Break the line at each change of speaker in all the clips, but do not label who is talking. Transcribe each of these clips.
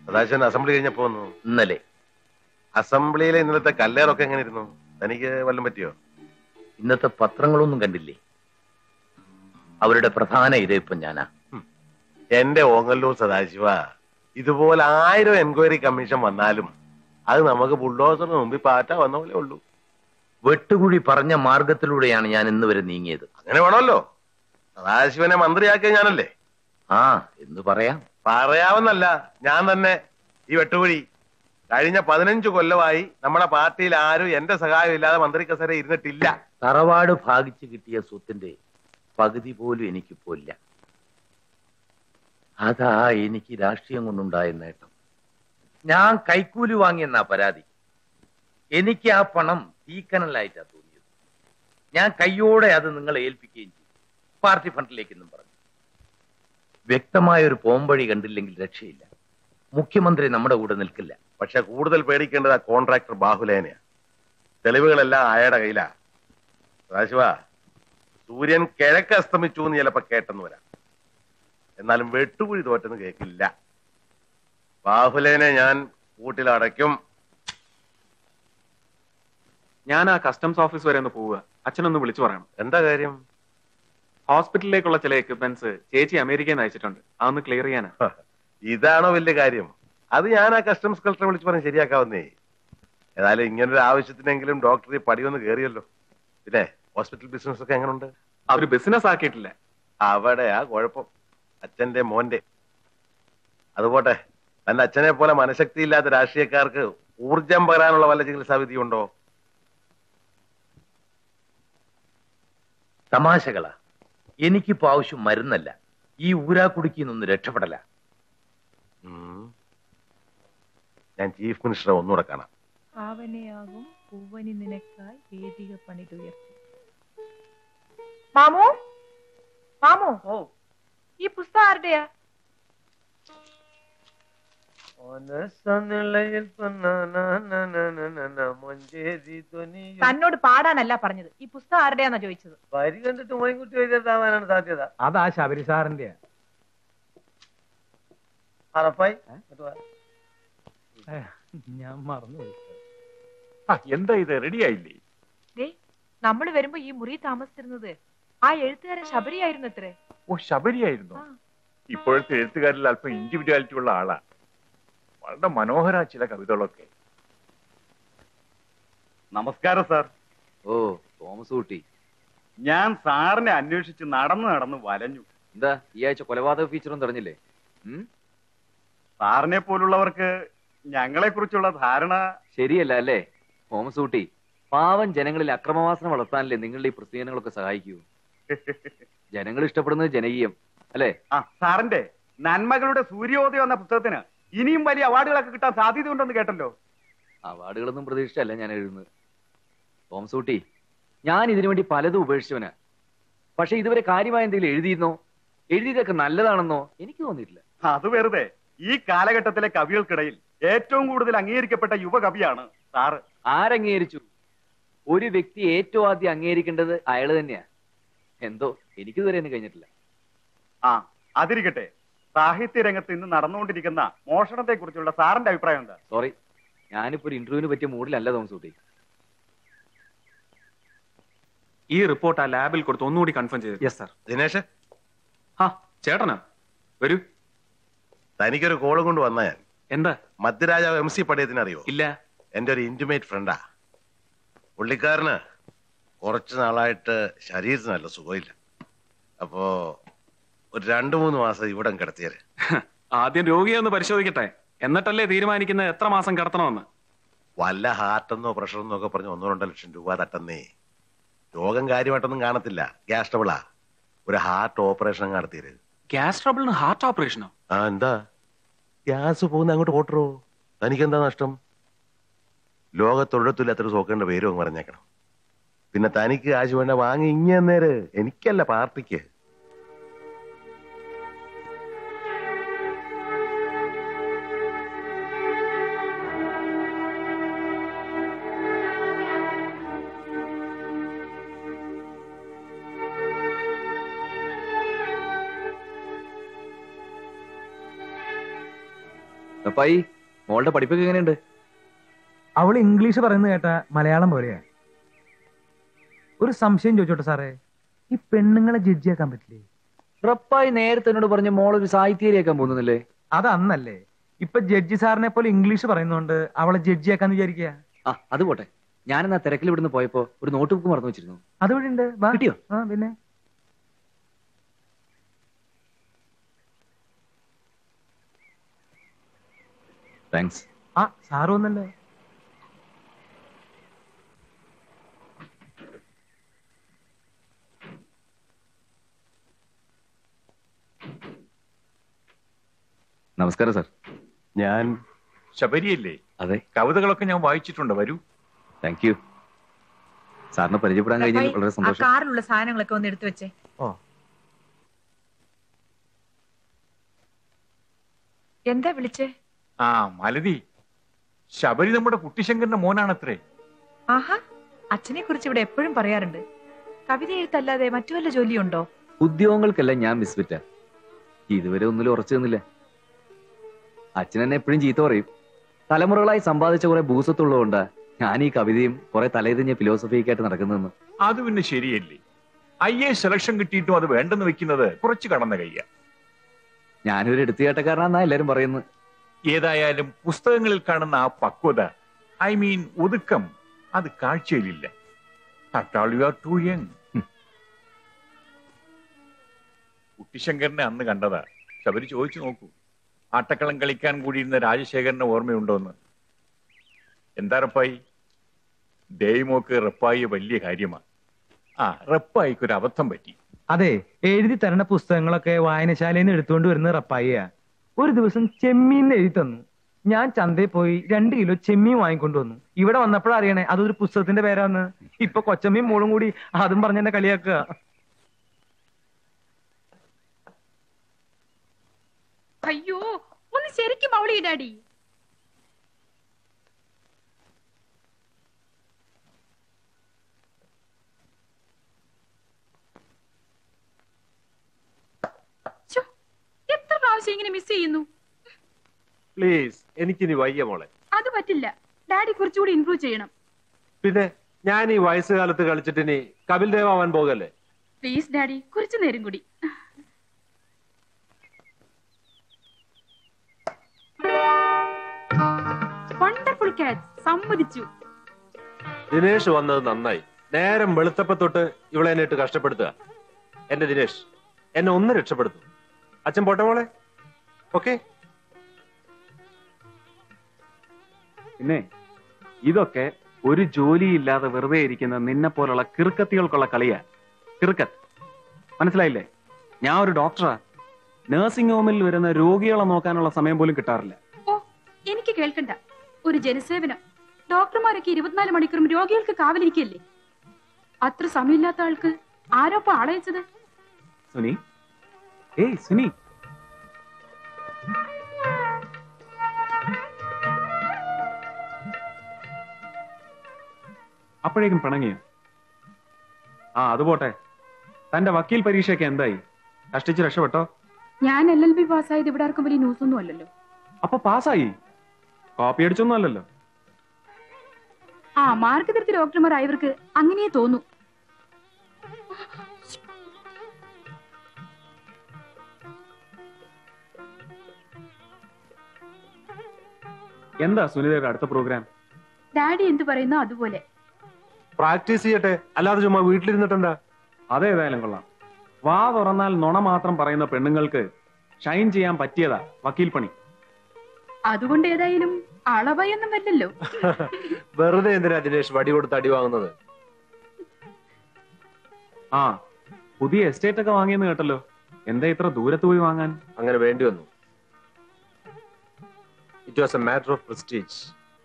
Sadasivan assembly കഴിഞ്ഞപ്പോ വന്നു
ഇന്നലെ
അസംബ്ലിയിലെ ഇന്നലത്തെ കല്ലേറൊക്കെ എങ്ങനെ ഇരുന്നു തനിക്ക് വല്ലതും പറ്റിയോ
ഇന്നത്തെ പത്രങ്ങളൊന്നും കണ്ടില്ലേ അവരുടെ പ്രധാന ഇരയിപ്പം ഞാനാ
എന്റെ ഓങ്ങല്ലൂർ സദാശിവ ഇതുപോലെ ആയിരം എൻക്വയറി കമ്മീഷൻ വന്നാലും അത് നമുക്ക് ബുൾഡോസറിന് മുമ്പിൽ പാറ്റ വന്ന പോലെ ഉള്ളൂ
വെട്ടുകുഴി പറഞ്ഞ മാർഗത്തിലൂടെയാണ് ഞാൻ ഇന്ന് വരെ നീങ്ങിയത്
അങ്ങനെ വേണമല്ലോ സദാശിവനെ മന്ത്രിയാക്കിയ ഞാനല്ലേ
ആ എന്ന് പറയാം
പറയാവുന്നല്ല ഞാൻ തന്നെ ഈ വെട്ടുകുഴി കഴിഞ്ഞ പതിനഞ്ചു കൊല്ലമായി നമ്മുടെ പാർട്ടിയിൽ ആരും എന്റെ സഹായം ഇല്ലാതെ മന്ത്രി കസേര ഇരുന്നിട്ടില്ല
തറവാട് ഭാഗിച്ചു കിട്ടിയ സ്വത്തിന്റെ പകുതി പോലും എനിക്കിപ്പോ ഇല്ല അതാ എനിക്ക് രാഷ്ട്രീയം കൊണ്ടുണ്ടായ നേട്ടം ഞാൻ കൈക്കൂലി വാങ്ങിയെന്നാ പരാതി എനിക്ക് ആ പണം തീക്കനലായിട്ടാ തോന്നിയത് ഞാൻ കയ്യോടെ അത് നിങ്ങളെ ഏൽപ്പിക്കുകയും ചെയ്തു പാർട്ടി ഫണ്ടിലേക്ക് എന്നും പറഞ്ഞു വ്യക്തമായ ഒരു പോംവഴി കണ്ടില്ലെങ്കിൽ രക്ഷയില്ല മുഖ്യമന്ത്രി നമ്മുടെ കൂടെ നിൽക്കില്ല
പക്ഷെ കൂടുതൽ പേടിക്കേണ്ടത് ആ കോൺട്രാക്ടർ ബാഹുലേനെയാ തെളിവുകളെല്ലാം അയാളുടെ കയ്യിലാ സദാശിവ സൂര്യൻ കിഴക്ക് അസ്തമിച്ചു എന്ന് ചിലപ്പോ കേട്ടെന്ന് വരാം എന്നാലും വെട്ടുകുഴി തോറ്റെന്ന് കേൾക്കില്ല ബാഹുലേനെ ഞാൻ കൂട്ടിലടയ്ക്കും
ഞാൻ ആ കസ്റ്റംസ് ഓഫീസ് വരെ ഒന്ന് പോവുക അച്ഛനൊന്ന് വിളിച്ചു പറയണം
എന്താ കാര്യം
ഹോസ്പിറ്റലിലേക്കുള്ള ചില എക്യുപ്മെന്റ്സ് ചേച്ചി അമേരിക്കയിൽ നിന്ന് അയച്ചിട്ടുണ്ട് അതൊന്ന് ക്ലിയർ ചെയ്യാനാ
ഇതാണോ വലിയ കാര്യം അത് ഞാൻ ആ കസ്റ്റംസ് കളക്ടറെ വിളിച്ച് പറഞ്ഞ് ശരിയാക്കാവുന്നേ ഏതായാലും ഇങ്ങനൊരു ആവശ്യത്തിനെങ്കിലും ഡോക്ടർ ഈ പടിയൊന്ന് കയറിയല്ലോ പിന്നെ ഹോസ്പിറ്റൽ ബിസിനസ് ഒക്കെ എങ്ങനെയുണ്ട്
അവര് ബിസിനസ് ആക്കിയിട്ടില്ല
അവിടെയാ കുഴപ്പം അച്ഛന്റെ മോന്റെ അതുപോട്ടെ തന്റെ അച്ഛനെ പോലെ മനഃശക്തി ഇല്ലാത്ത രാഷ്ട്രീയക്കാർക്ക് ഊർജം പകരാനുള്ള വല്ല ചികിത്സാ വിധിയുണ്ടോ
തമാശകളാ എനിക്കിപ്പോ ആവശ്യം മരുന്നല്ല ഈ ഊരാക്കുടുക്കിൽ നിന്ന് രക്ഷപ്പെടല
ഉം. ഞാൻ ചീഫ് മിനിസ്റ്ററെ ഒന്നുകൂടെ കാണാം
ഭാവനയാകും പൂവനി നിനക്കായി വേദിക പണിതുയർത്തി മാമു മാമു
ഓ
ഈ പുസ്തകം ആരുടെയാ
മനസ്സനിളയിൽ മഞ്ചേരി ധ്വനിയും
തന്നോട് പാടാനല്ല പറഞ്ഞത് ഈ പുസ്തകം ആരുടെയാന്നാ ചോദിച്ചത്
വരി കണ്ടിട്ട് മോയിൻകുട്ടി എഴുതാവാനാണ് സാധ്യത
അതാ ശബരി സാറിന്റെ
അറപ്പായി
ഞാൻ മറന്നുപോയി
എന്താ ഇത് റെഡി ആയില്ലേ
ദേ നമ്മൾ വരുമ്പോ ഈ മുറി താമസിച്ചിരുന്നത് ആ എഴുത്തുകാരൻ ശബരിയായിരുന്നു അത്രേ
ഓ ശബരിയായിരുന്നു
ആ.
ഇപ്പോഴത്തെ എഴുത്തുകാരിൽ അല്പം ഇൻഡിവിജ്വാലിറ്റി ഉള്ള ആളാ വളരെ മനോഹര ചില കവിതകളൊക്കെ
നമസ്കാരം സാർ
ഓ തോമസ് കുട്ടി
ഞാൻ സാറിനെ അന്വേഷിച്ച് നടന്നു നടന്ന് വലഞ്ഞു
എന്താ ഈ ആഴ്ച കൊലപാതക ഫീച്ചറൊന്നും തെരഞ്ഞില്ലേ
സാറിനെ പോലുള്ളവർക്ക് ഞങ്ങളെ കുറിച്ചുള്ള ധാരണ
ശരിയല്ല അല്ലേ തോമസ് കുട്ടി പാവം ജനങ്ങളിൽ അക്രമവാസന വളർത്താനല്ലേ നിങ്ങളുടെ ഈ പ്രസിദ്ധീകരണങ്ങളൊക്കെ സഹായിക്കൂ ജനങ്ങൾ ഇഷ്ടപ്പെടുന്നത് ജനകീയം അല്ലേ
ആ സാറിന്റെ നന്മകളുടെ സൂര്യോദയം എന്ന പുസ്തകത്തിന് ഇനിയും വലിയ അവാർഡുകളൊക്കെ കിട്ടാൻ സാധ്യതയുണ്ടെന്ന് കേട്ടല്ലോ
അവാർഡുകളൊന്നും പ്രതീക്ഷിച്ചല്ല ഞാൻ എഴുതുന്നത് തോമസ് കുട്ടി ഞാൻ ഇതിനു വേണ്ടി പലതും ഉപേക്ഷിച്ചവനാ പക്ഷെ ഇതുവരെ കാര്യമായ എന്തെങ്കിലും എഴുതിയിരുന്നോ എഴുതിയതൊക്കെ നല്ലതാണെന്നോ എനിക്ക് തോന്നിയിട്ടില്ല
അത് വെറുതെ ഈ കാലഘട്ടത്തിലെ കവികൾക്കിടയിൽ ഏറ്റവും കൂടുതൽ അംഗീകരിക്കപ്പെട്ട യുവകവിയാണ് സാറ്
ആരംഗീകരിച്ചു ഒരു വ്യക്തി ഏറ്റവും ആദ്യം അംഗീകരിക്കേണ്ടത് അയാൾ തന്നെയാ എന്തോ എനിക്ക് ഇതുവരെ ഒന്നും കഴിഞ്ഞിട്ടില്ല
ആ അതിരിക്കട്ടെ സാഹിത്യ രംഗത്ത് ഇന്ന് നടന്നുകൊണ്ടിരിക്കുന്ന മോഷണത്തെ കുറിച്ചുള്ള സാറിന്റെ അഭിപ്രായം എന്താ
സോറി ഞാനിപ്പോ ഒരു ഇന്റർവ്യൂവിന് പറ്റിയ മൂഡിലല്ല തോമസ് കുട്ടി
ഈ റിപ്പോർട്ട് ആ ലാബിൽ കൊടുത്ത് ഒന്നുകൂടി കൺഫേം ചെയ്തു യെസ് സാർ
ദിനേശ്
ആ ചേട്ടനാ വരൂ
തനിക്കൊരു കോളും കൊണ്ട് വന്ന ഞാൻ
എന്താ
മധ്യരാജാവ് എം സി പടയത്തിന് അറിയോ
ഇല്ല
എന്റെ ഒരു ഇന്റിമേറ്റ് ഫ്രണ്ടാ പുള്ളിക്കാരന് കുറച്ചു നാളായിട്ട് ശരീരത്തിന് നല്ല സുഖമില്ല അപ്പോ ഒരു രണ്ടു മൂന്ന് മാസം ഇവിടെ കിടത്തിയത്
ആദ്യം രോഗിയെ ഒന്ന് പരിശോധിക്കട്ടെ എന്നിട്ടല്ലേ തീരുമാനിക്കുന്നത് എത്ര മാസം കിടത്തണമെന്ന്
വല്ല ഹാർട്ടെന്നോ പ്രഷറെന്നോ ഒക്കെ പറഞ്ഞ് ഒന്നോ രണ്ടോ ലക്ഷം രൂപ തട്ടുന്നേ രോഗം കാര്യമായിട്ടൊന്നും കാണത്തില്ല ഗ്യാസ് ട്രബിളാ ഒരു ഹാർട്ട് ഓപ്പറേഷൻ നടത്തിയത്
ഗ്യാസ് ട്രബിളിന് ഹാർട്ട് ഓപ്പറേഷനോ
ആ എന്താ ഗ്യാസ് പോകുന്ന അങ്ങോട്ട് ഓട്ടറോ തനിക്കെന്താ നഷ്ടം ലോകത്തൊഴിടത്തില്ലാത്തൊരു സോക്കേണ്ട പേരും അങ്ങ് പറഞ്ഞേക്കണം പിന്നെ തനിക്ക് കാശ് വേണ്ട വാങ്ങി ഇങ്ങന്നേര് എനിക്കല്ല പാർട്ടിക്ക്
അപ്പായി മോളുടെ പഠിപ്പൊക്കെ എങ്ങനെയുണ്ട്
അവൾ ഇംഗ്ലീഷ് പറയുന്നത് കേട്ട മലയാളം പോലെയാ ഒരു സംശയം ചോദിച്ചോട്ടെ സാറേ ഈ പെണ്ണുങ്ങളെ ജഡ്ജിയാക്കാൻ പറ്റില്ലേ
റപ്പായി നേരത്തെ എന്നോട് പറഞ്ഞ മോളൊരു സാഹിത്യരിയാക്കാൻ പോകുന്നില്ലേ
അത് അന്നല്ലേ ഇപ്പൊ ജഡ്ജി സാറിനെ പോലെ ഇംഗ്ലീഷ് പറയുന്നോണ്ട് അവളെ ജഡ്ജിയാക്കാന്ന് വിചാരിക്കുക
ആ അത് പോട്ടെ ഞാനെന്നാ തിരക്കിൽ ഇവിടുന്ന് പോയപ്പോ ഒരു നോട്ട് ബുക്ക് മറന്നു വെച്ചിരുന്നു
അതുവഴി ഉണ്ട് വാ.
കിട്ടിയോ?
ആ പിന്നെ
താങ്ക്സ്
ആ സാറ് വന്നല്ലോ
നമസ്കാരം സാർ
ഞാൻ ശബരിയല്ലേ
അതെ
കവിതകളൊക്കെ ഞാൻ വായിച്ചിട്ടുണ്ട് വരൂ
താങ്ക് യു സാറിനെ പരിചയപ്പെടാൻ കഴിഞ്ഞതിൽ വളരെ
ആ
സന്തോഷം
കാറിലുള്ള സാധനങ്ങളൊക്കെ ഒന്ന് എടുത്തു വെച്ചേ
ഓ
എന്താ വിളിച്ചേ
ആ മലതി ശബരി നമ്മുടെ കുട്ടിശങ്കറിന്റെ മോനാണത്രേ
ആഹാ അച്ഛനെ കുറിച്ച് ഇവിടെ എപ്പോഴും പറയാറുണ്ട് കവിത എഴുത്തല്ലാതെ മറ്റു വല്ല ജോലിയുണ്ടോ
ഉദ്യോഗങ്ങൾക്കെല്ലാം ഞാൻ മിസ്ഫിറ്റാ ഇതുവരെ ഒന്നിലും ഉറച്ചു നിന്നില്ല അച്ഛൻ എന്നെ എപ്പോഴും ചീത്ത പറയും തലമുറകളായി സമ്പാദിച്ച കുറെ ഭൂസത്തുള്ളതുകൊണ്ടാ ഞാൻ ഈ കവിതയും കുറെ തലേതിഞ്ഞ ഫിലോസഫിയൊക്കെ ആയിട്ട് നടക്കുന്നതെന്ന്
അത് പിന്നെ ശരിയല്ലേ ഐ എ സെലക്ഷൻ കിട്ടിയിട്ടും അത് വേണ്ടെന്ന് വെക്കുന്നത് കുറച്ച് കടന്ന കയ്യ
ഞാനൊരു എടുത്തുകേട്ടക്കാരനാന്നാ എല്ലാരും പറയുന്നത്
ഏതായാലും പുസ്തകങ്ങളിൽ കാണുന്ന ആ പക്വത ഐ മീൻ ഒതുക്കം അത് കാഴ്ചയിലില്ല യു ആർ ടു യങ് കുട്ടിശങ്കരനെ അന്ന് കണ്ടതാ ശബരി ചോദിച്ചു നോക്കൂ ആട്ടക്കളം കളിക്കാൻ കൂടിയിരുന്ന രാജശേഖരനെ ഓർമ്മയുണ്ടോന്ന് എന്താ റപ്പായി ദേവിമോക്ക് റപ്പായി വലിയ കാര്യമാണ് ആ റപ്പായിക്ക് ഒരു അബദ്ധം പറ്റി
അതെ എഴുതി തരണ പുസ്തകങ്ങളൊക്കെ വായനശാലയിൽ നിന്ന് എടുത്തുകൊണ്ട് വരുന്ന റപ്പായിയ ഒരു ദിവസം ചെമ്മീൻ എഴുതി തന്നു ഞാൻ ചന്തയിൽ പോയി രണ്ട് കിലോ ചെമ്മീൻ വാങ്ങിക്കൊണ്ടു വന്നു ഇവിടെ വന്നപ്പോഴാ അറിയണേ അതൊരു പുസ്തകത്തിന്റെ പേരാന്ന് ഇപ്പൊ കൊച്ചമ്മയും മോളും കൂടി അതും പറഞ്ഞ എന്നെ കളിയാക്കുക
അയ്യോ ഒന്ന് ശരിക്കും അവളി ഡാഡി ശ്ശോ, എത്ര പ്രാവശ്യം ഇങ്ങനെ മിസ് ചെയ്യുന്നു
പ്ലീസ് എനിക്കിനി വയ്യ മോളെ
അത് പറ്റില്ല ഡാഡി കുറച്ചുകൂടി ഇംപ്രൂവ് ചെയ്യണം
പിന്നെ ഞാൻ ഈ വയസ്സുകാലത്ത് കളിച്ചിട്ട് ഇനി കപിൽ ദേവ് ആവാൻ പോകല്ലേ
പ്ലീസ് ഡാഡി കുറച്ചു നേരം കൂടി വണ്ടർഫുൾ ക്യാച്ച് സമ്മതിച്ചു
ദിനേഷ് വന്നത് നന്നായി നേരം വെളുത്തപ്പ തൊട്ട് ഇവളെ എന്നെ ഇട്ട് കഷ്ടപ്പെടുത്തുക എന്റെ ദിനേഷ് എന്നെ ഒന്ന് രക്ഷപ്പെടുത്തും അച്ഛൻ പോട്ടെ മോളെ ഓക്കെ
പിന്നെ ഇതൊക്കെ ഒരു ജോലിയില്ലാതെ വെറുതെ ഇരിക്കുന്ന നിന്നെ പോലുള്ള കിറുക്കത്തികൾക്കുള്ള കളിയാ കിറുക്കത്ത് മനസ്സിലായില്ലേ ഞാൻ ഒരു ഡോക്ടറാ നഴ്സിംഗ് ഹോമിൽ വരുന്ന രോഗികളെ നോക്കാനുള്ള സമയം പോലും കിട്ടാറില്ല
ഓ എനിക്ക് കേൾക്കണ്ട ഒരു ജനസേവനം ഡോക്ടർമാരൊക്കെ ഇരുപത്തിനാല് മണിക്കൂറും രോഗികൾക്ക് കാവലിരിക്കല്ലേ അത്ര സമയമില്ലാത്ത ആൾക്ക് ആരോപ്പ ആളയച്ചത്
സുനി ഏയ് സുനി അപ്പോഴേക്കും പിണങ്ങിയോ ആ അത് പോട്ടെ തന്റെ വക്കീൽ പരീക്ഷയൊക്കെ എന്തായി കഷ്ടിച്ച് രക്ഷപ്പെട്ടോ
ഞാൻ എൽ എൽ ബി പാസ്സായത് ഇവിടെ ആർക്കും വലിയ ന്യൂസ് ഒന്നും അല്ലല്ലോ
അപ്പൊ പാസ്സായി കോപ്പി അടിച്ചൊന്നും അല്ലല്ലോ
ആ മാർക്ക് തിരുത്തി ഡോക്ടർമാർ ആയവർക്ക് അങ്ങനെ തോന്നു
എന്താ സുനിതയുടെ അടുത്ത പ്രോഗ്രാം
ഡാഡി എന്ത് പറയുന്നോ അതുപോലെ
പ്രാക്ടീസ് ചെയ്യട്ടെ അല്ലാതെ ചുമ്മാ വീട്ടിലിരുന്നിട്ടെന്താ
അതേതായാലും കൊള്ളാം വാ തുറന്നാൽ നുണ മാത്രം പറയുന്ന പെണ്ണുങ്ങൾക്ക് ഷൈൻ ചെയ്യാൻ പറ്റിയതാ വക്കീൽ പണി
അതുകൊണ്ട് ഏതായാലും അളവയൊന്നും വരില്ലല്ലോ
വെറുതെ എന്തിനാ ദിനേഷ് വടി കൊടുത്ത് അടി വാങ്ങുന്നത്
ആ പുതിയ എസ്റ്റേറ്റ് ഒക്കെ വാങ്ങിയെന്ന് കേട്ടല്ലോ എന്താ ഇത്ര ദൂരത്ത് പോയി വാങ്ങാൻ
അങ്ങനെ വേണ്ടി വന്നു it was a matter of prestige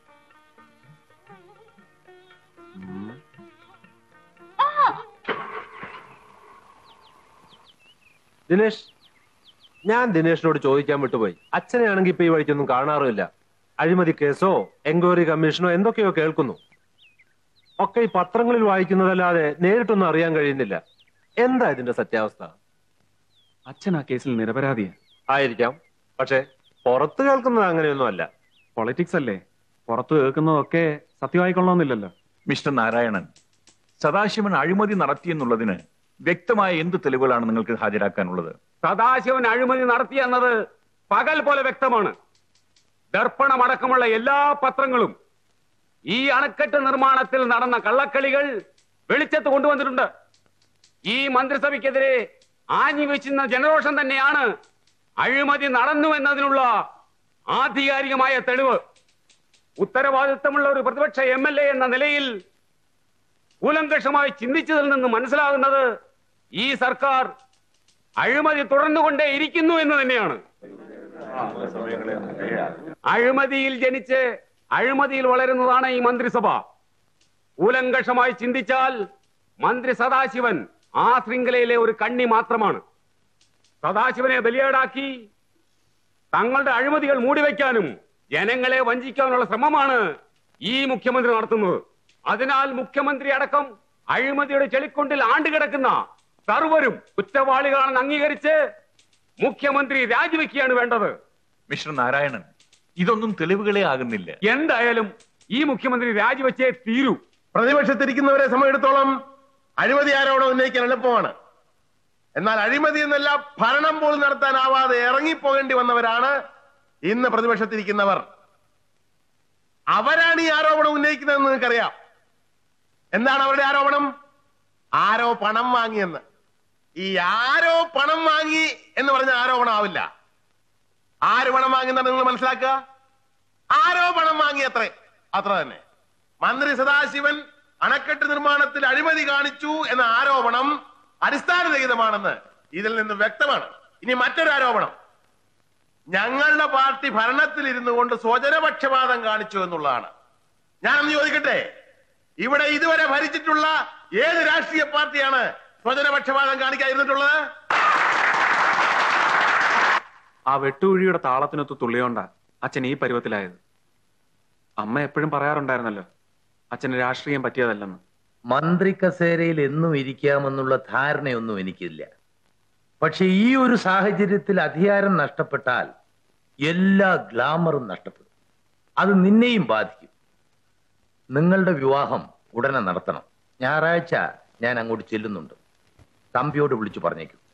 Dinesh ഞാൻ ദിനേഷിനോട് ചോദിക്കാൻ വിട്ടുപോയി അച്ഛനെയാണെങ്കിൽ ഇപ്പൊ ഈ വഴിക്കൊന്നും കാണാറുമില്ല അഴിമതി കേസോ എൻക്വയറി കമ്മീഷനോ എന്തൊക്കെയോ കേൾക്കുന്നു ഒക്കെ ഈ പത്രങ്ങളിൽ വായിക്കുന്നതല്ലാതെ നേരിട്ടൊന്നും അറിയാൻ കഴിയുന്നില്ല എന്താ ഇതിന്റെ സത്യാവസ്ഥ
അച്ഛൻ ആ കേസിൽ നിരപരാധിയാ
ആയിരിക്കാം പക്ഷേ പുറത്ത് കേൾക്കുന്നത് അങ്ങനെയൊന്നും അല്ല
പൊളിറ്റിക്സ് അല്ലേ പുറത്തു കേൾക്കുന്നതൊക്കെ സത്യമായിക്കൊള്ളണമെന്നില്ലല്ലോ
മിസ്റ്റർ നാരായണൻ സദാശിവൻ അഴിമതി നടത്തിയെന്നുള്ളതിന് വ്യക്തമായ എന്ത് തെളിവുകളാണ് നിങ്ങൾക്ക് ഹാജരാക്കാനുള്ളത്
സദാശിവൻ അഴിമതി നടത്തിയെന്നത് പകൽ പോലെ വ്യക്തമാണ് ദർപ്പണമടക്കമുള്ള എല്ലാ പത്രങ്ങളും ഈ അണക്കെട്ട് നിർമ്മാണത്തിൽ നടന്ന കള്ളക്കളികൾ വെളിച്ചത്ത് കൊണ്ടുവന്നിട്ടുണ്ട് ഈ മന്ത്രിസഭയ്ക്കെതിരെ ആഞ്ഞു വെച്ചുന്ന ജനരോഷം തന്നെയാണ് അഴിമതി നടന്നു എന്നതിനുള്ള ആധികാരികമായ തെളിവ് ഉത്തരവാദിത്തമുള്ള ഒരു പ്രതിപക്ഷ എം എൽ എ എന്ന നിലയിൽ കൂലങ്കഷമായി ചിന്തിച്ചതിൽ നിന്ന് മനസ്സിലാകുന്നത് ഈ സർക്കാർ അഴിമതി തുടർന്നുകൊണ്ടേ ഇരിക്കുന്നു എന്ന് തന്നെയാണ് അഴിമതിയിൽ ജനിച്ച് അഴിമതിയിൽ വളരുന്നതാണ് ഈ മന്ത്രിസഭ കൂലങ്കഷമായി ചിന്തിച്ചാൽ മന്ത്രി സദാശിവൻ ആ ശൃംഖലയിലെ ഒരു കണ്ണി മാത്രമാണ് സദാശിവനെ ബലിയേടാക്കി തങ്ങളുടെ അഴിമതികൾ മൂടിവെക്കാനും ജനങ്ങളെ വഞ്ചിക്കാനുള്ള ശ്രമമാണ് ഈ മുഖ്യമന്ത്രി നടത്തുന്നത് അതിനാൽ മുഖ്യമന്ത്രി അടക്കം അഴിമതിയുടെ ചെളിക്കൊണ്ടിൽ ആണ്ടുകിടക്കുന്ന സർവരും കുറ്റവാളികളാണെന്ന് അംഗീകരിച്ച് മുഖ്യമന്ത്രി രാജിവെക്കുകയാണ് വേണ്ടത്
മിസ്റ്റർ നാരായണൻ ഇതൊന്നും തെളിവുകളെ ആകുന്നില്ല
എന്തായാലും ഈ മുഖ്യമന്ത്രി രാജിവെച്ചേ തീരൂ
പ്രതിപക്ഷത്തിരിക്കുന്നവരെ സമയമെടുത്തോളം അഴിമതി ആരോപണം ഉന്നയിക്കാൻ എളുപ്പമാണ് എന്നാൽ അഴിമതി എന്നല്ല ഭരണം പോലും നടത്താനാവാതെ ഇറങ്ങിപ്പോകേണ്ടി വന്നവരാണ് ഇന്ന് പ്രതിപക്ഷത്തിരിക്കുന്നവർ അവരാണ് ഈ ആരോപണം ഉന്നയിക്കുന്നതെന്ന് നിങ്ങൾക്കറിയാം എന്താണ് അവരുടെ ആരോപണം ആരോ പണം വാങ്ങിയെന്ന് ഈ ആരോ പണം വാങ്ങി എന്ന് പറഞ്ഞ ആരോപണം ആവില്ല ആര് പണം വാങ്ങുന്നതാണ് നിങ്ങൾ മനസ്സിലാക്കുക ആരോ പണം വാങ്ങി അത്രേ അത്ര തന്നെ മന്ത്രി സദാശിവൻ അണക്കെട്ട് നിർമ്മാണത്തിൽ അഴിമതി കാണിച്ചു എന്ന ആരോപണം അടിസ്ഥാനരഹിതമാണെന്ന് ഇതിൽ നിന്ന് വ്യക്തമാണ് ഇനി മറ്റൊരു ആരോപണം ഞങ്ങളുടെ പാർട്ടി ഭരണത്തിൽ ഇരുന്നു കൊണ്ട് സ്വജനപക്ഷപാതം കാണിച്ചു എന്നുള്ളതാണ് ഞാനൊന്ന് ചോദിക്കട്ടെ ഇവിടെ ഇതുവരെ ഭരിച്ചിട്ടുള്ള ഏത് രാഷ്ട്രീയ പാർട്ടിയാണ് സ്വജനപക്ഷപാതം കാണിക്കാതിരുന്നിട്ടുള്ളത്
ആ വെട്ടുകുഴിയുടെ താളത്തിനൊത്ത് തുള്ളിയോണ്ടാ അച്ഛൻ ഈ പരുവത്തിലായത് അമ്മ എപ്പോഴും പറയാറുണ്ടായിരുന്നല്ലോ അച്ഛന് രാഷ്ട്രീയം പറ്റിയതല്ലെന്ന്
മന്ത്രി കസേരയിൽ എന്നും ഇരിക്കാമെന്നുള്ള ധാരണയൊന്നും എനിക്കില്ല പക്ഷെ ഈ ഒരു സാഹചര്യത്തിൽ അധികാരം നഷ്ടപ്പെട്ടാൽ എല്ലാ ഗ്ലാമറും നഷ്ടപ്പെടും അത് നിന്നെയും ബാധിക്കും നിങ്ങളുടെ വിവാഹം ഉടനെ നടത്തണം ഞായറാഴ്ച ഞാൻ അങ്ങോട്ട് ചെല്ലുന്നുണ്ട് തമ്പിയോട് വിളിച്ചു പറഞ്ഞേക്കും